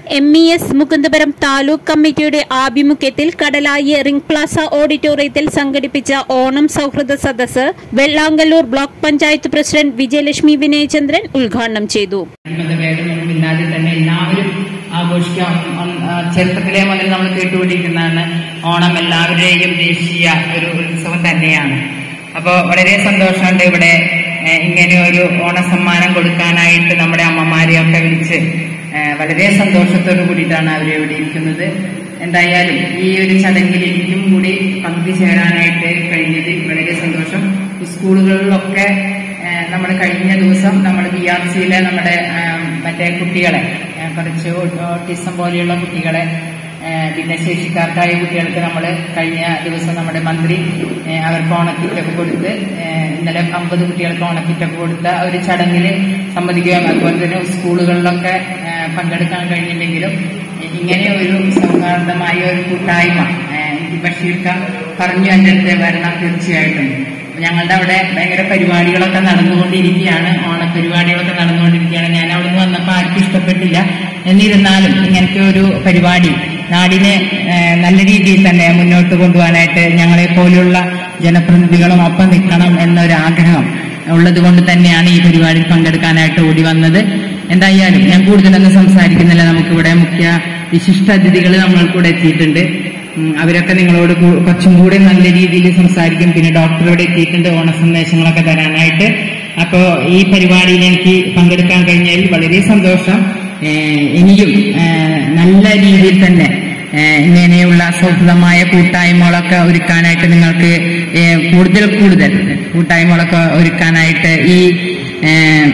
M E S Mukundapuram taluk കമ്മിറ്റിയുടെ ആഭിമുഖ്യത്തിൽ കടലായി റിംഗ് പ്ലാസ ഓഡിറ്റോറിയത്തിൽ സംഘടിപ്പിച്ച ഓണം സൗഹൃദ സദസ്സ് വെള്ളാങ്കല്ലൂർ ബ്ലോക്ക് പഞ്ചായത്ത് പ്രസിഡന്റ് വിജയലക്ഷ്മി വിനയചന്ദ്രൻ ഉദ്ഘാടനം ചെയ്തു ഭേദമൊന്നുമില്ലാതെ തന്നെ എല്ലാവരും ആഘോഷിക്കാം ഉം, ആ, ചെറുപ്പത്തിലെ മുതൽ നമ്മൾ കേട്ടുകൊണ്ടിരിക്കുന്നതാണ് ഓണം എല്ലാവരുടെയും ദേശീയ ഒരു ഉത്സവം തന്നെയാണ് അപ്പോൾ വളരെ സന്തോഷമുണ്ട് ഇവിടെ ഏഹ്, ഇങ്ങനെ ഒരു ഓണസമ്മാനം കൊടുക്കാനായിട്ട് നമ്മുടെ അമ്മമാരെയൊക്കെ വിളിച്ച് ഏഹ്, വളരെ സന്തോഷത്തോടു കൂടിയിട്ടാണ് അവർ ഇവിടെ ഇരിക്കുന്നത് എന്തായാലും ഈ ഒരു ചടങ്ങിൽ എനിക്കും കൂടി പങ്കുചേരാനായിട്ട് കഴിഞ്ഞത് വളരെ സന്തോഷം സ്കൂളുകളിലൊക്കെ നമ്മൾ കഴിഞ്ഞ ദിവസം നമ്മൾ ബി ആർ സിയിലെ നമ്മുടെ ഏഹ്, മറ്റേ കുട്ടികളെ ഏഹ്, കുറച്ച് ഓട്ടിസം പോലെയുള്ള കുട്ടികളെ ഏഹ്, ഭിന്നശേഷിക്കാർക്കായ കുട്ടികൾക്ക് നമ്മൾ കഴിഞ്ഞ ദിവസം നമ്മുടെ മന്ത്രി ഏഹ്, അവർക്ക് ഓണക്കിറ്റൊക്കെ കൊടുത്ത് ഏഹ്, ഇന്നലെ അമ്പത് കുട്ടികൾക്ക് ഓണക്കിറ്റൊക്കെ കൊടുത്ത ഒരു ചടങ്ങിൽ സംബന്ധിക്കുകയും അതുപോലെ തന്നെ സ്കൂളുകളിലൊക്കെ ഏഹ്, പങ്കെടുക്കാൻ കഴിഞ്ഞില്ലെങ്കിലും ഇങ്ങനെ ഒരു സൗഹാർദ്ദമായ ഒരു കൂട്ടായ്മ ഏഹ്, എനിക്ക് ബഷീർക്ക പറഞ്ഞു എൻ്റെ അടുത്ത് വരണം തീർച്ചയായിട്ടും ഞങ്ങളുടെ അവിടെ ഭയങ്കര പരിപാടികളൊക്കെ നടന്നുകൊണ്ടിരിക്കുകയാണ് ഓണപരിപാടികളൊക്കെ നടന്നുകൊണ്ടിരിക്കുകയാണ് ഞാൻ അവിടെ നിന്ന് വന്നപ്പോൾ ആർക്കും ഇഷ്ടപ്പെട്ടില്ല എന്നിരുന്നാലും ഇങ്ങനത്തെ ഒരു പരിപാടി നാടിനെ ഏഹ്, നല്ല രീതിയിൽ തന്നെ മുന്നോട്ട് കൊണ്ടുപോകാനായിട്ട് ഞങ്ങളെ പോലെയുള്ള ജനപ്രതിനിധികളും ഒപ്പം നിൽക്കണം എന്നൊരു ആഗ്രഹം ഉള്ളത് കൊണ്ട് തന്നെയാണ് ഈ പരിപാടിയിൽ പങ്കെടുക്കാനായിട്ട് ഓടി വന്നത് എന്തായാലും ഞാൻ കൂടുതലൊന്നും സംസാരിക്കുന്നില്ല നമുക്കിവിടെ മുഖ്യ വിശിഷ്ട അതിഥികൾ നമ്മൾക്കൂടെ എത്തിയിട്ടുണ്ട് ഉം, അവരൊക്കെ നിങ്ങളോട് കൂ- കുറച്ചും കൂടി നല്ല രീതിയിൽ സംസാരിക്കും പിന്നെ ഡോക്ടർ ഇവിടെ എത്തിയിട്ടുണ്ട് ഓണ സന്ദേശങ്ങളൊക്കെ തരാനായിട്ട് അപ്പോൾ ഈ പരിപാടിയിൽ എനിക്ക് പങ്കെടുക്കാൻ കഴിഞ്ഞതിൽ വളരെ സന്തോഷം ഏഹ്, ഇനിയും ഏഹ്, നല്ല രീതിയിൽ തന്നെ ഏഹ്, ഇങ്ങനെയുള്ള സൗഹൃദമായ കൂട്ടായ്മകളൊക്കെ ഒരുക്കാനായിട്ട് നിങ്ങൾക്ക് ഏഹ്, കൂടുതൽ കൂടുതൽ കൂട്ടായ്മകളൊക്കെ ഒരുക്കാനായിട്ട് ഈ ഏഹ്,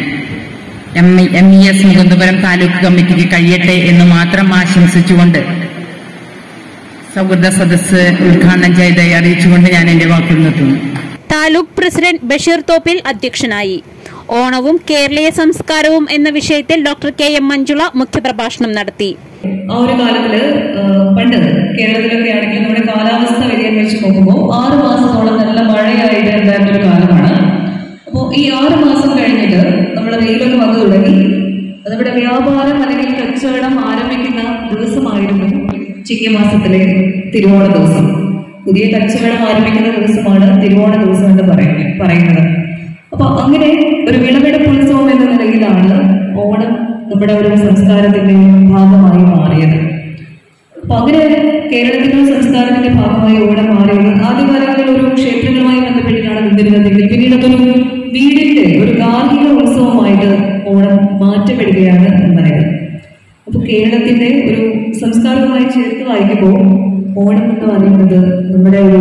M M E S Mukundapuram taluk കമ്മിറ്റിക്ക് കഴിയട്ടെ എന്ന് മാത്രം ആശംസിച്ചുകൊണ്ട് സൗഹൃദ സദസ്സ് ഉദ്ഘാടനം ചെയ്ത് അറിയിച്ചുകൊണ്ട് ഞാൻ എന്റെ വാക്കുകൾ നിർത്തുന്നു താലൂക്ക് പ്രസിഡന്റ് ബഷീർ തോപ്പിൽ അധ്യക്ഷനായി ഓണവും കേരളീയ സംസ്കാരവും എന്ന വിഷയത്തിൽ ഡോക്ടർ കെ എം മഞ്ജുള മുഖ്യപ്രഭാഷണം നടത്തി ആ ഒരു കാലത്തില് ആ, പണ്ട് കേരളത്തിലൊക്കെ ആണെങ്കിൽ നമ്മുടെ കാലാവസ്ഥ വ്യതിയാനം വെച്ച് നോക്കുമ്പോൾ ആറ് മാസത്തോളം നല്ല മഴയായിട്ട് ഉണ്ടായിരുന്ന ഒരു കാലമാണ് അപ്പോൾ ഈ ആറ് മാസം കഴിഞ്ഞിട്ട് നമ്മുടെ വെയിലൊക്കെ വന്നു തുടങ്ങി നമ്മുടെ വ്യാപാരം അല്ലെങ്കിൽ കച്ചവടം ആരംഭിക്കുന്ന ദിവസമായിരുന്നു ചിങ്ങമാസത്തിലെ തിരുവോണ ദിവസം പുതിയ കച്ചവടം ആരംഭിക്കുന്ന ദിവസമാണ് തിരുവോണ ദിവസം എന്ന് പറയുന്നത് പറയുന്നത് അപ്പൊ അങ്ങനെ ഒരു വിളവെടുപ്പ് ഉത്സവം എന്ന നിലയിലാണ് ഓണം നമ്മുടെ ഒരു സംസ്കാരത്തിന്റെ ഭാഗമായി മാറിയത് അപ്പൊ അങ്ങനെ കേരളത്തിന്റെ സംസ്കാരത്തിന്റെ ഭാഗമായി ഓണം മാറിയത് ആദ്യകാലങ്ങളിൽ ഒരു ക്ഷേത്രങ്ങളുമായി ബന്ധപ്പെട്ടിട്ടാണ് നിന്നിരുന്നതെങ്കിൽ പിന്നീട് അതൊരു വീടിന്റെ ഒരു ഗാർഹിക ഉത്സവമായിട്ട് ഓണം മാറ്റപ്പെടുകയാണ് ഉണ്ടായത് അപ്പൊ കേരളത്തിന്റെ ഒരു സംസ്കാരവുമായി ചേർത്ത് വായിക്കുമ്പോൾ ഓണം എന്ന് പറയുന്നത് നമ്മുടെ ഒരു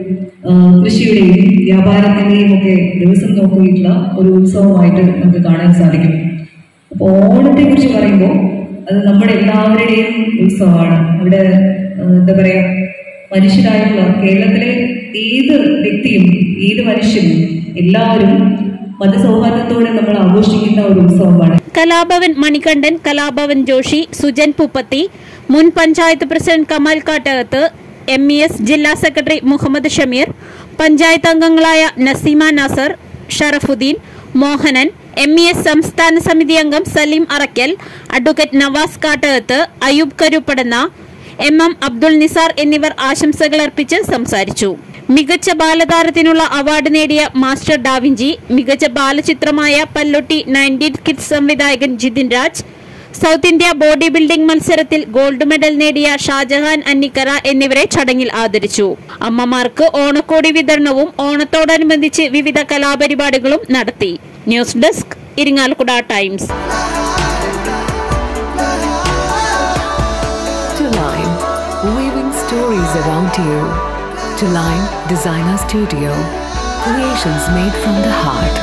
ആ, കൃഷിയുടെയും വ്യാപാരത്തിന്റെയും ഒക്കെ ദിവസം നോക്കിയിട്ടുള്ള ഒരു ഉത്സവമായിട്ട് നമുക്ക് കാണാൻ സാധിക്കും അപ്പോൾ ഓണത്തെ കുറിച്ച് പറയുമ്പോൾ അത് നമ്മുടെ എല്ലാവരുടെയും ഉത്സവമാണ് അവിടെ ആ, എന്താ പറയാ മനുഷ്യരായിട്ടുള്ള കേരളത്തിലെ ഏത് വ്യക്തിയും ഏത് മനുഷ്യനും എല്ലാവരും മതസൗഹാർദ്ദത്തോടെ നമ്മൾ ആഘോഷിക്കുന്ന ഒരു ഉത്സവമാണ് കലാഭവൻ മണികണ്ഠൻ കലാഭവൻ ജോഷി സുജൻ പൂപ്പത്തി മുൻ panchayat president Kamal Kattakath M E S ജില്ലാ സെക്രട്ടറി മുഹമ്മദ് ഷമീർ പഞ്ചായത്ത് അംഗങ്ങളായ Naseema Nasar Sharafuddin Mohanan M E S സംസ്ഥാന സമിതി അംഗം Saleem Arakkal advocate Navas Kattakath Ayoob Karuppadanna M M Abdul Nisar എന്നിവർ ആശംസകൾ അർപ്പിച്ച് സംസാരിച്ചു മികച്ച ബാലതാരത്തിനുള്ള അവാർഡ് നേടിയ മാസ്റ്റർ ഡാവിഞ്ചി മികച്ച ബാലചിത്രമായ പല്ലൊട്ടി നയൻറ്റീൻ കിഡ്സ് സംവിധായകൻ Jithin Raj South India body building മത്സരത്തിൽ ഗോൾഡ് മെഡൽ നേടിയ ഷാജഹാൻ അന്നിക്കര എന്നിവരെ ചടങ്ങിൽ ആദരിച്ചു അമ്മമാർക്ക് ഓണക്കോടി വിതരണവും ഓണത്തോടനുബന്ധിച്ച് വിവിധ കലാപരിപാടികളും നടത്തി news desk Irinjalakuda Times To Line, weaving stories around you. To Line Designer Studio, creations made from the heart.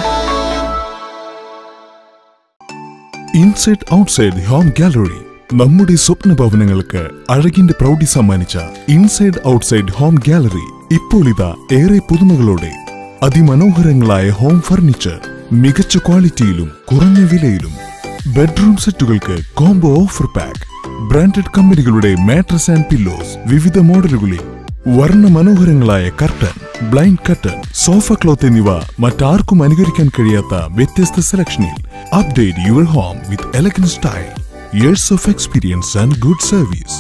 Inside outside home gallery നമ്മുടെ സ്വപ്ന ഭവനങ്ങൾക്ക് അഴകിന്റെ പ്രൗഢി സമ്മാനിച്ച ഇൻസൈഡ് ഔട്ട്സൈഡ് ഹോം ഗാലറി ഇപ്പോൾ ഇതാ ഏറെ പുതുമകളോടെ അതിമനോഹരങ്ങളായ ഹോം ഫർണിച്ചർ മികച്ച ക്വാളിറ്റിയിലും കുറഞ്ഞ വിലയിലും ബെഡ്റൂം സെറ്റുകൾക്ക് കോംബോ ഓഫർ പാക്ക് ബ്രാൻഡഡ് കമ്പനികളുടെ മാട്രസ് ആൻഡ് പില്ലോസ് വിവിധ മോഡലുകളിൽ വർണ്ണ മനോഹരങ്ങളായ curtain blind curtain sofa cloth എന്നിവ മറ്റാർക്കും അനുകരിക്കാൻ കഴിയാത്ത വ്യത്യസ്ത സെലക്ഷനിൽ update your home with elegant style years of experience and good service.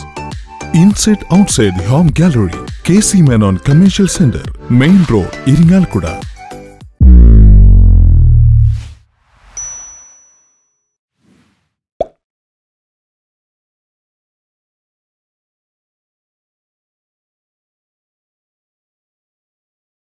Inside Outside Home Gallery, KC Menon Commercial Center, Main Road, Iringalkuda.